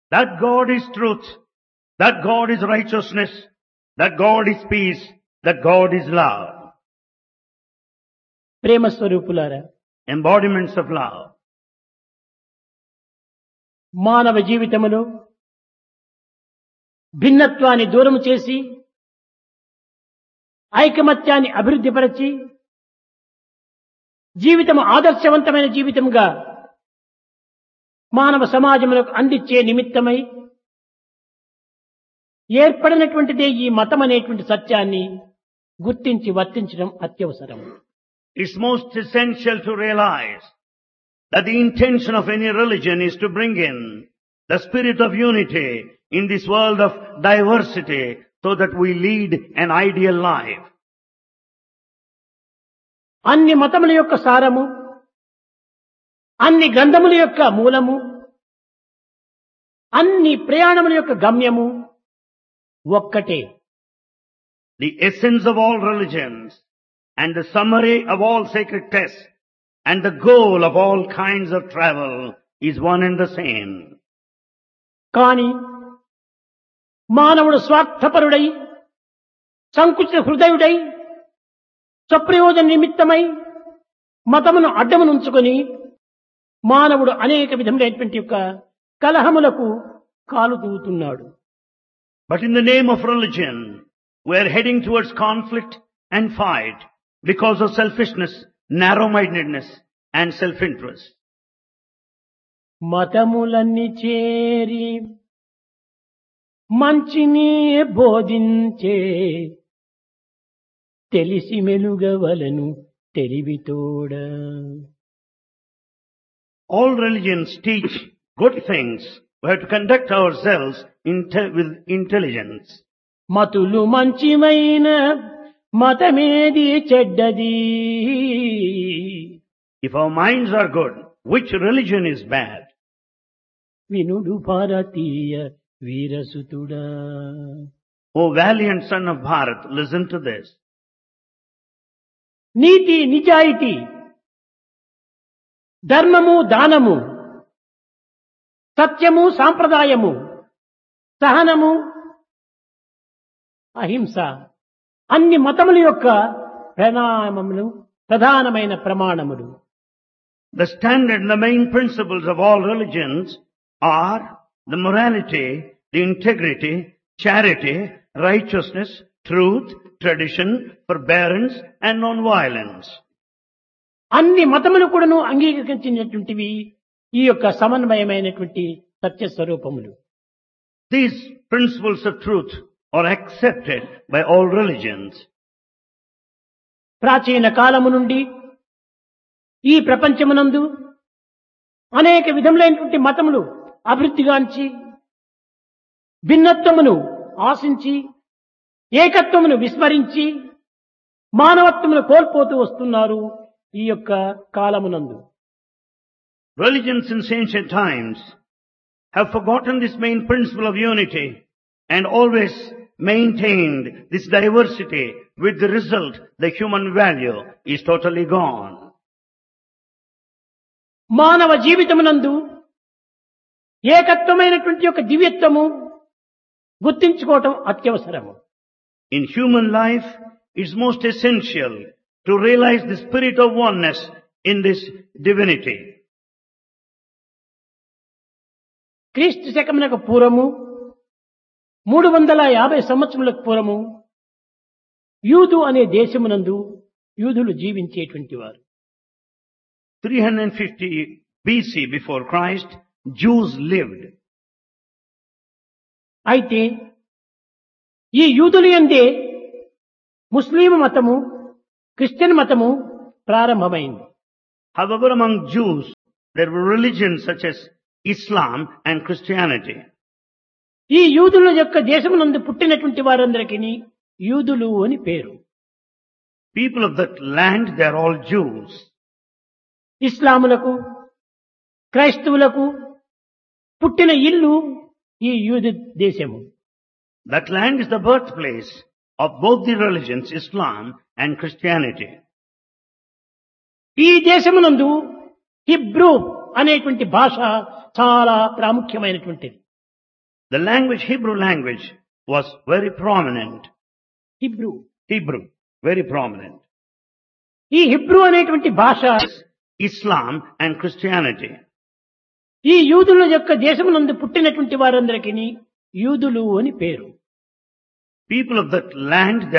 That God is truth. That God is righteousness. That God is peace. That God is love. ప్రేమ స్వరూపులారా Embodiments of love. మానవ జీవితములో భిన్నత్వాన్ని దూరం చేసి ఐకమత్యాన్ని అభివృద్ధిపరచి జీవితం ఆదర్శవంతమైన జీవితంగా మానవ సమాజములకు అందించే నిమిత్తమై ఏర్పడినటువంటిదే ఈ మతం అనేటువంటి సత్యాన్ని గుర్తించి వర్తించడం అత్యవసరం It's most essential to realize that the intention of any religion is to bring in the spirit of unity in this world of diversity so that we lead an ideal life. అన్ని మతముల యొక్క సారము అన్ని గ్రంథముల యొక్క మూలము అన్ని ప్రయాణముల యొక్క గమ్యము ఒక్కటే The essence of all religions and the summary of all sacred texts and the goal of all kinds of travel is one and the same. కాని మానవుడు స్వార్థపరుడై సంకుచిత హృదయుడై స్వప్రయోజన నిమిత్తమై మతమును అడ్డమునుంచుకొని మానవుడు అనేక విధములైనటువంటి యొక్క కలహములకు కాలు దూవుతున్నాడు But in the name of religion, we are heading towards conflict and fight because of selfishness, narrow-mindedness and self-interest. మతములన్నీ చేరి మంచిని బోధించే తెలిసి మెలుగవలను తెలివితోడ All religions teach good things. We have to conduct ourselves inte- with intelligence. మతులు మంచిమైన మతమేది చెడ్డది If our minds are good, which religion is bad? వినుడు భారతీయ వీరసుతుడా O valiant son of Bharat, listen to this. నీతి నిజాయితీ ధర్మము దానము సత్యము సాంప్రదాయము సహనము అహింస అన్ని మతముల యొక్క ప్రణామములు ప్రధానమైన ప్రమాణములు The standard and the main principles of all religions are the morality, the integrity, charity, righteousness, truth, tradition, forbearance, and non-violence. అన్ని మతములు కూడాను అంగీకరించినటువంటివి ఈ యొక్క సమన్వయమైనటువంటి సత్య స్వరూపములు These principles of truth are accepted by all religions. ప్రాచీన కాలము నుండి ఈ ప్రపంచమునందు అనేక విధములైనటువంటి మతములు అభివృద్ధిగాంచి భిన్నత్వమును ఆశించి ఏకత్వమును విస్మరించి మానవత్వమును కోల్పోతూ వస్తున్నారు ఈ యొక్క కాలమునందు Religions in ancient times have forgotten this main principle of unity and always maintained this diversity with the result the human value is totally gone. మానవ జీవితమునందు ఏకత్వమైనటువంటి యొక్క దివ్యత్వము గుర్తించుకోవటం అత్యవసరము In human life, it's most essential to realize the spirit of oneness in this divinity. క్రీస్తు శకమునకు పూర్వము మూడు వందల యాభై సంవత్సరములకు పూర్వము యూదు అనే దేశమునందు యూదులు జీవించేటువంటి వారు 350 BC before Christ, Jews lived. అయితే ఈ యూదులు ఎందే ముస్లిం మతము క్రిస్టియన్ మతము ప్రారంభమైంది However, among Jews, there were religions such as Islam and Christianity. ఈ యూదుల యొక్క దేశమునందు పుట్టినటువంటి వారందరికీ యూదులు అని పేరు People of that land, they are all Jews. ఇస్లాములకు క్రైస్తవులకు పుట్టిన ఇల్లు ఈ యూదు దేశము That land is the birthplace of both the religions, Islam and Christianity. ఈ దేశమునందు హిబ్రూ అనేటువంటి భాష చాలా ప్రాముఖ్యమైనటువంటిది The language, Hebrew language, was very prominent. Hebrew Hebrew, very prominent. ఈ హిబ్రూ అనేటువంటి భాష Islam and Christianity. ఈ యూదుల యొక్క దేశమునందు పుట్టినటువంటి వారందరికీ యూదులు అని పేరు People of that land,